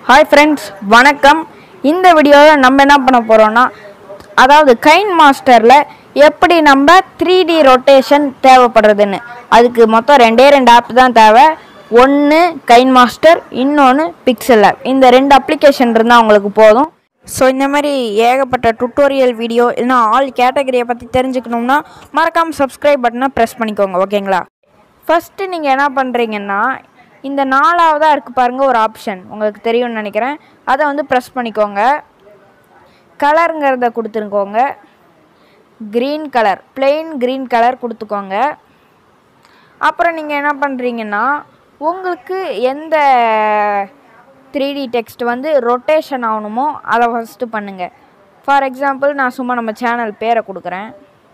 Hi friends வணக்கம் இந்த வீடியோவில் நம்ம என்ன பண்ண போகிறோம்னா அதாவது கைன் மாஸ்டரில் எப்படி நம்ம த்ரீ டி ரொட்டேஷன் தேவைப்படுறதுன்னு அதுக்கு மொத்தம் ரெண்டே ரெண்டு ஆப் தான் தேவை ஒன்று கைன் மாஸ்டர் இன்னொன்று பிக்சல் ஆப் இந்த ரெண்டு அப்ளிகேஷன் இருந்தால் உங்களுக்கு போதும் ஸோ இந்த மாதிரி ஏகப்பட்ட டுட்டோரியல் வீடியோ இல்லைனா ஆல் கேட்டகரியை பற்றி தெரிஞ்சுக்கணும்னா மறக்காமல் சப்ஸ்கிரைப் பட்டனை ப்ரெஸ் பண்ணிக்கோங்க ஓகேங்களா ஃபஸ்ட்டு நீங்கள் என்ன பண்ணுறீங்கன்னா இந்த நாலாவதாக இருக்குது பாருங்கள் ஒரு ஆப்ஷன் உங்களுக்கு தெரியும்னு நினைக்கிறேன் அதை வந்து ப்ரெஸ் பண்ணிக்கோங்க கலருங்கிறத கொடுத்துருக்கோங்க green colour plain green colour கொடுத்துக்கோங்க அப்புறம் நீங்கள் என்ன பண்ணுறீங்கன்னா உங்களுக்கு எந்த த்ரீ டி டெக்ஸ்ட் வந்து ரொட்டேஷன் ஆகணுமோ அதை ஃபஸ்ட்டு பண்ணுங்கள் ஃபார் எக்ஸாம்பிள் நான் சும்மா நம்ம சேனல் பேரை கொடுக்குறேன்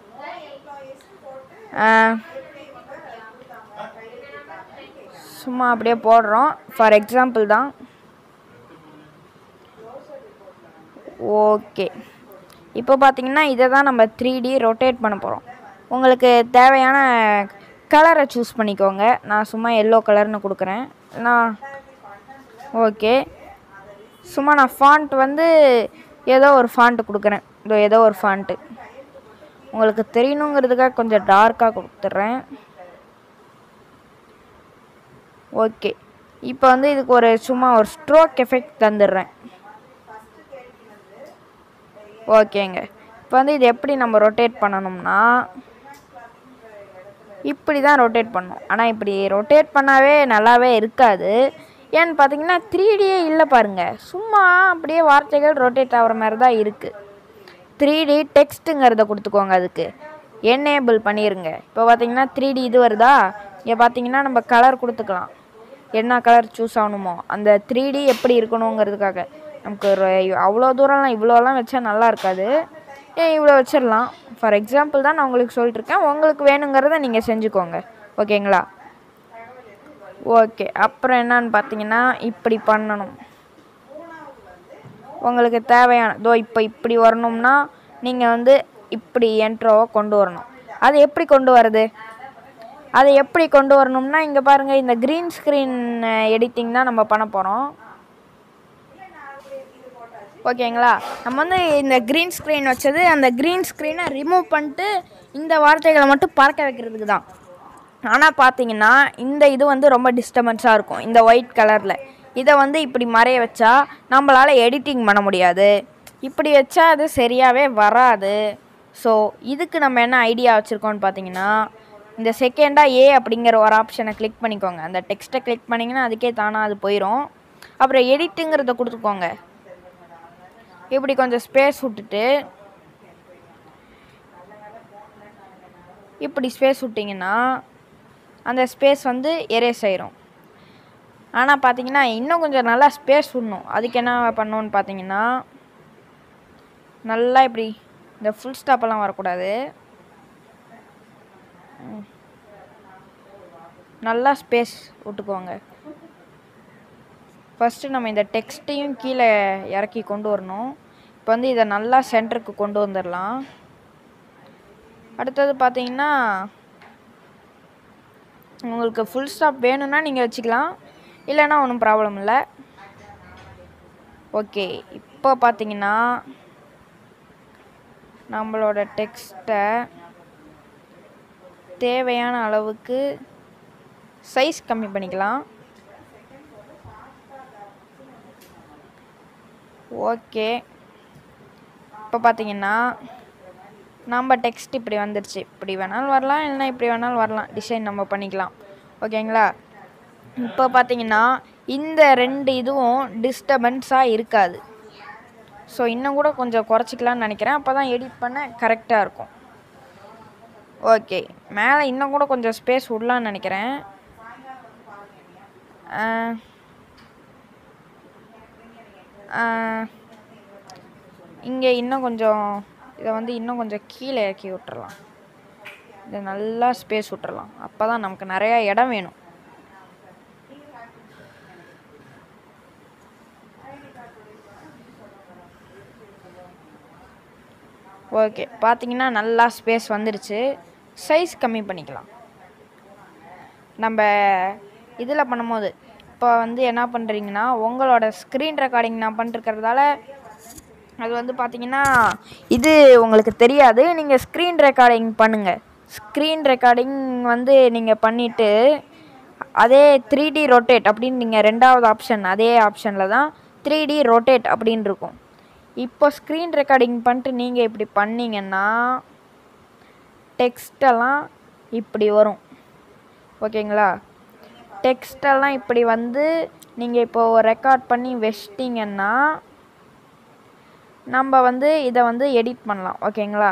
ஆஹ், சும்மா அப்படியே போடுறோம் ஃபார் எக்ஸாம்பிள் தான் ஓகே இப்போ பார்த்தீங்கன்னா இதை தான் நம்ம த்ரீ டி ரொட்டேட் பண்ண போகிறோம் உங்களுக்கு தேவையான கலரை சூஸ் பண்ணிக்கோங்க நான் சும்மா எல்லோ கலர்னு கொடுக்குறேன் நான் ஓகே சும்மா நான் ஃபாண்ட் வந்து ஏதோ ஒரு ஃபாண்ட்டு கொடுக்குறேன் இதோ ஏதோ ஒரு ஃபாண்ட்டு உங்களுக்கு தெரியணுங்கிறதுக்காக கொஞ்சம் டார்க்காக கொடுத்துட்றேன் ஓகே இப்போ வந்து இதுக்கு ஒரு சும்மா ஒரு ஸ்ட்ரோக் எஃபெக்ட் தந்துடுறேன் ஓகேங்க இப்போ வந்து இது எப்படி நம்ம ரொட்டேட் பண்ணணும்னா இப்படி தான் ரொட்டேட் பண்ணணும் ஆனால் இப்படி ரொட்டேட் பண்ணாவே நல்லாவே இருக்காது ஏன்னு பார்த்தீங்கன்னா த்ரீ டியே இல்லை பாருங்கள் சும்மா அப்படியே வார்த்தைகள் ரொட்டேட் ஆகிற மாதிரி தான் இருக்குது த்ரீ டி டெக்ஸ்ட்டுங்கிறத கொடுத்துக்கோங்க அதுக்கு எனேபிள் பண்ணிடுங்க இப்போ பார்த்தீங்கன்னா த்ரீ டி இது வருதா இங்கே பார்த்தீங்கன்னா நம்ம கலர் கொடுத்துக்கலாம் என்ன கலர் சூஸ் ஆகணுமோ அந்த த்ரீ டி எப்படி இருக்கணுங்கிறதுக்காக நமக்கு ஒரு அவ்வளோ தூரம்லாம் இவ்வளோலாம் வச்சா நல்லா இருக்காது ஏன் இவ்வளோ வச்சிடலாம் ஃபார் எக்ஸாம்பிள் தான் நான் உங்களுக்கு சொல்லிட்டு இருக்கேன் உங்களுக்கு வேணுங்கிறத நீங்கள் செஞ்சுக்கோங்க ஓகேங்களா ஓகே அப்புறம் என்னன்னு பார்த்தீங்கன்னா இப்படி பண்ணணும் உங்களுக்கு தேவையான தோ இப்போ இப்படி வரணும்னா நீங்கள் வந்து இப்படி என்ட்ரோவை கொண்டு வரணும் அது எப்படி கொண்டு வருது அதை எப்படி கொண்டு வரணும்னா இங்கே பாருங்கள் இந்த க்ரீன் ஸ்க்ரீன் எடிட்டிங் தான் நம்ம பண்ண போகிறோம் ஓகேங்களா நம்ம வந்து இந்த க்ரீன் ஸ்க்ரீன் வச்சது அந்த க்ரீன் ஸ்க்ரீனை ரிமூவ் பண்ணிட்டு இந்த வார்த்தைகளை மட்டும் பறக்க வைக்கிறதுக்கு தான் ஆனால் பார்த்தீங்கன்னா இந்த இது வந்து ரொம்ப டிஸ்டர்பன்ஸாக இருக்கும் இந்த ஒயிட் கலரில் இதை வந்து இப்படி மறைய வச்சா நம்மளால் எடிட்டிங் பண்ண முடியாது இப்படி வச்சா அது சரியாகவே வராது ஸோ இதுக்கு நம்ம என்ன ஐடியா வச்சுருக்கோம்னு பார்த்தீங்கன்னா இந்த செகண்டாக ஏ அப்படிங்கிற ஒரு ஆப்ஷனை கிளிக் பண்ணிக்கோங்க அந்த டெக்ஸ்ட்டை கிளிக் பண்ணிங்கன்னா அதுக்கே தானாக அது போயிடும் அப்புறம் எடிட்டுங்கிறத கொடுத்துக்கோங்க இப்படி கொஞ்சம் ஸ்பேஸ் விட்டுட்டு இப்படி ஸ்பேஸ் விட்டிங்கன்னா அந்த ஸ்பேஸ் வந்து எரேஸ் ஆயிரும் ஆனால் பார்த்தீங்கன்னா இன்னும் கொஞ்சம் நல்லா ஸ்பேஸ் விடணும் அதுக்கு என்ன பண்ணணும்னு பார்த்தீங்கன்னா நல்லா இப்படி இந்த ஃபுல் ஸ்டாப்பெல்லாம் வரக்கூடாது ம். நல்லா ஸ்பேஸ் விட்டுக்கோங்க ஃபஸ்ட்டு நம்ம இந்த டெக்ஸ்ட்டையும் கீழே இறக்கி கொண்டு வரணும் இப்போ வந்து இதை நல்லா சென்டருக்கு கொண்டு வந்துடலாம் அடுத்தது பார்த்தீங்கன்னா உங்களுக்கு ஃபுல் ஸ்டாப் வேணும்னா நீங்கள் வச்சுக்கலாம் இல்லைன்னா ஒன்றும் ப்ராப்ளம் இல்லை ஓகே இப்போ பார்த்தீங்கன்னா நம்மளோட டெக்ஸ்ட்டை தேவையான அளவுக்கு சைஸ் கம்மி பண்ணிக்கலாம் ஓகே இப்போ பார்த்தீங்கன்னா நம்ம டெக்ஸ்ட் இப்படி வந்துருச்சு இப்படி வேணாலும் வரலாம் இல்லைன்னா இப்படி வேணாலும் வரலாம் டிசைன் நம்ம பண்ணிக்கலாம் ஓகேங்களா இப்போ பார்த்தீங்கன்னா இந்த ரெண்டு இதுவும் டிஸ்டர்பன்ஸாக இருக்காது ஸோ இன்னும் கூட கொஞ்சம் குறைச்சிக்கலாம்னு நினைக்கிறேன் அப்போ தான் எடிட் பண்ண கரெக்டாக இருக்கும் ஓகே மேலே இன்னும் கூட கொஞ்சம் ஸ்பேஸ் விடலான்னு நினைக்கிறேன் ஆஹ், ஆஹ், இங்கே இன்னும் கொஞ்சம் இதை வந்து இன்னும் கொஞ்சம் கீழே இறக்கி விட்டுறலாம் இதை நல்லா ஸ்பேஸ் விட்டுறலாம் அப்போ தான் நமக்கு நிறையா இடம் வேணும் ஓகே பார்த்தீங்கன்னா நல்லா ஸ்பேஸ் வந்துருச்சு சைஸ் கம்மி பண்ணிக்கலாம் நம்ம இதில் பண்ணும்போது இப்போ இப்போ வந்து என்ன பண்ணுறீங்கன்னா உங்களோட ஸ்க்ரீன் ரெக்கார்டிங் நான் பண்ணிருக்கிறதால அது வந்து பார்த்தீங்கன்னா இது உங்களுக்கு தெரியாது நீங்கள் ஸ்க்ரீன் ரெக்கார்டிங் பண்ணுங்கள் ஸ்க்ரீன் ரெக்கார்டிங் வந்து நீங்கள் பண்ணிவிட்டு அதே த்ரீ டி ரொட்டேட் அப்படின்னு நீங்கள் ரெண்டாவது ஆப்ஷன் அதே ஆப்ஷனில் தான் த்ரீ டி ரொட்டேட் அப்படின்னு இருக்கும் இப்போ ஸ்க்ரீன் ரெக்கார்டிங் பண்ணிட்டு நீங்கள் இப்படி பண்ணீங்கன்னா டெக்ஸ்டெல்லாம் இப்படி வரும் ஓகேங்களா டெக்ஸ்டெல்லாம் இப்படி வந்து நீங்கள் இப்போ ரெக்கார்ட் பண்ணி வச்சிட்டிங்கன்னா நம்ம வந்து இதை வந்து எடிட் பண்ணலாம் ஓகேங்களா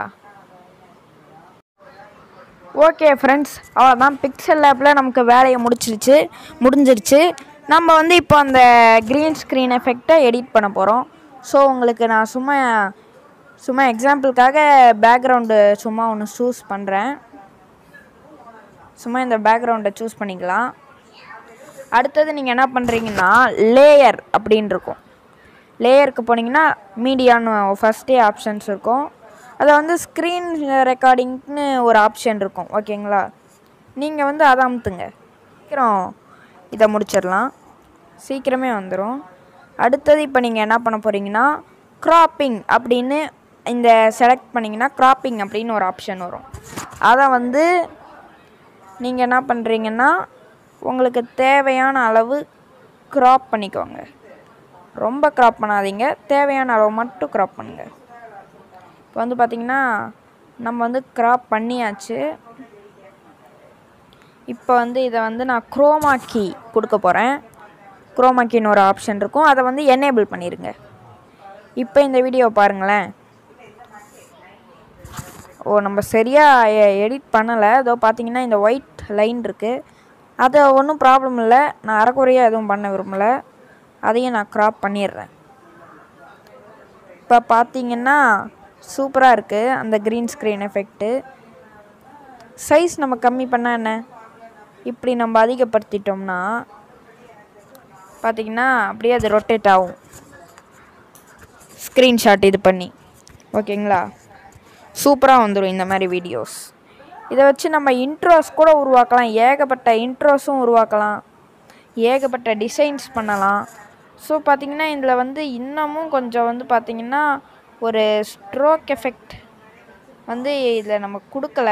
ஓகே ஃப்ரெண்ட்ஸ் அவ்வளோதான் பிக்சல் லேப்பில் நமக்கு வேலையை முடிச்சிருச்சு முடிஞ்சிருச்சு நம்ம வந்து இப்போ அந்த க்ரீன் ஸ்க்ரீன் எஃபெக்டை எடிட் பண்ண போகிறோம் ஸோ உங்களுக்கு நான் சும்மா சும்மா எக்ஸாம்பிளுக்காக பேக்ரவுண்டு சும்மா ஒன்று சூஸ் பண்ணுறேன் சும்மா இந்த பேக்ரவுண்டை சூஸ் பண்ணிக்கலாம் அடுத்தது நீங்கள் என்ன பண்ணுறீங்கன்னா லேயர் அப்படின்னு இருக்கும் லேயருக்கு போனீங்கன்னா மீடியான்னு ஃபஸ்ட்டே ஆப்ஷன்ஸ் இருக்கும் அதில் வந்து ஸ்க்ரீன் ரெக்கார்டிங்னு ஒரு ஆப்ஷன் இருக்கும் ஓகேங்களா நீங்கள் வந்து அதை அமுத்துங்க சீக்கிரம் இதை முடிச்சிடலாம் சீக்கிரமே வந்துடும் அடுத்தது இப்போ நீங்கள் என்ன பண்ண போகிறீங்கன்னா க்ராப்பிங் அப்படின்னு இந்த செலக்ட் பண்ணிங்கன்னா க்ராப்பிங் அப்படின்னு ஒரு ஆப்ஷன் வரும் அதை வந்து நீங்கள் என்ன பண்ணுறீங்கன்னா உங்களுக்கு தேவையான அளவு க்ராப் பண்ணிக்கோங்க ரொம்ப க்ராப் பண்ணாதீங்க தேவையான அளவு மட்டும் க்ராப் பண்ணுங்கள் இப்போ வந்து பார்த்திங்கன்னா நம்ம வந்து க்ராப் பண்ணியாச்சு இப்போ வந்து இதை வந்து நான் குரோமா கீ கொடுக்க போகிறேன் குரோமா கீன்னு ஒரு ஆப்ஷன் இருக்கும் அதை வந்து எனேபிள் பண்ணிடுங்க இப்போ இந்த வீடியோ பாருங்களேன் ஓ நம்ம சரியாக எடிட் பண்ணலை அதோ பார்த்தீங்கன்னா இந்த ஒயிட் லைன் இருக்குது அது ஒன்றும் ப்ராப்ளம் இல்லை நான் அறக்குறையாக எதுவும் பண்ண விரும்பல அதையும் நான் க்ராப் பண்ணிடுறேன் இப்போ பார்த்தீங்கன்னா சூப்பராக இருக்குது அந்த க்ரீன் ஸ்க்ரீன் எஃபெக்ட்டு சைஸ் நம்ம கம்மி பண்ணால் என்ன இப்படி நம்ம அதிகப்படுத்திட்டோம்னா பார்த்தீங்கன்னா அப்படியே அது ரொட்டேட் ஆகும் ஸ்க்ரீன்ஷாட் இது பண்ணி ஓகேங்களா சூப்பராக வந்துடும் இந்த மாதிரி வீடியோஸ் இதை வச்சு நம்ம இன்ட்ரோஸ் கூட உருவாக்கலாம் ஏகப்பட்ட இன்ட்ரோஸும் உருவாக்கலாம் ஏகப்பட்ட டிசைன்ஸ் பண்ணலாம் ஸோ பார்த்திங்கன்னா இதில் வந்து இன்னமும் கொஞ்சம் வந்து பார்த்திங்கன்னா ஒரு ஸ்ட்ரோக் எஃபெக்ட் வந்து இதில் நம்ம கொடுக்கல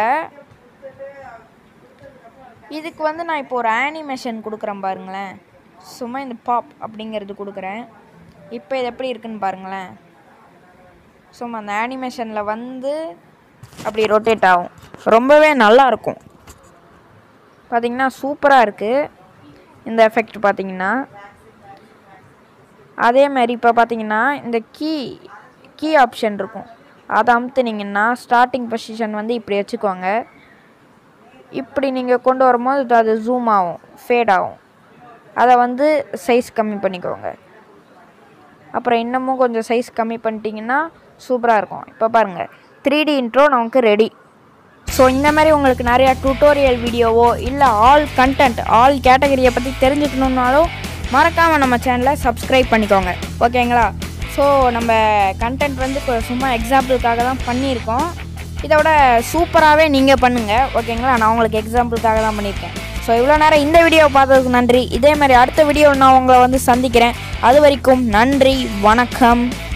இதுக்கு வந்து நான் இப்போ ஒரு ஆனிமேஷன் கொடுக்குறேன் பாருங்களேன் சும்மா இந்த பாப் அப்படிங்கிறது கொடுக்குறேன் இப்போ இது எப்படி இருக்குன்னு பாருங்களேன் சும்மா அந்த ஆனிமேஷனில் வந்து அப்படி ரொட்டேட் ஆகும் ரொம்பவே நல்லா இருக்கும் பார்த்தீங்கன்னா சூப்பராக இருக்குது இந்த எஃபெக்ட் பார்த்தீங்கன்னா அதே மாதிரி இப்போ பார்த்தீங்கன்னா இந்த கீ கீ ஆப்ஷன் இருக்கும் அதை அமுத்துனீங்கன்னா ஸ்டார்டிங் பொசிஷன் வந்து இப்படி வச்சுக்கோங்க இப்படி நீங்கள் கொண்டு வரும்போது இது அது ஜூம் ஆகும் ஃபேட் ஆகும் அதை வந்து சைஸ் கம்மி பண்ணிக்கோங்க அப்புறம் இன்னமும் கொஞ்சம் சைஸ் கம்மி பண்ணிட்டீங்கன்னா சூப்பராக இருக்கும் இப்போ பாருங்கள் த்ரீ டி இன்ட்ரோ நமக்கு ரெடி ஸோ இந்த மாதிரி உங்களுக்கு நிறையா டுட்டோரியல் வீடியோவோ இல்லை ஆல் கண்டென்ட் ஆல் கேட்டகரியை பற்றி தெரிஞ்சுக்கணுன்னாலும் மறக்காமல் நம்ம சேனலை சப்ஸ்கிரைப் பண்ணிக்கோங்க ஓகேங்களா ஸோ நம்ம கண்டென்ட் வந்து இப்போ சும்மா எக்ஸாம்பிளுக்காக தான் பண்ணியிருக்கோம் இதை விட சூப்பராகவே நீங்கள் பண்ணுங்கள் ஓகேங்களா நான் உங்களுக்கு எக்ஸாம்பிளுக்காக தான் பண்ணியிருக்கேன் ஸோ இவ்வளோ நேரம் இந்த வீடியோ பார்த்ததுக்கு நன்றி இதே மாதிரி அடுத்த வீடியோ நான் உங்களை வந்து சந்திக்கிறேன் அது வரைக்கும் நன்றி வணக்கம்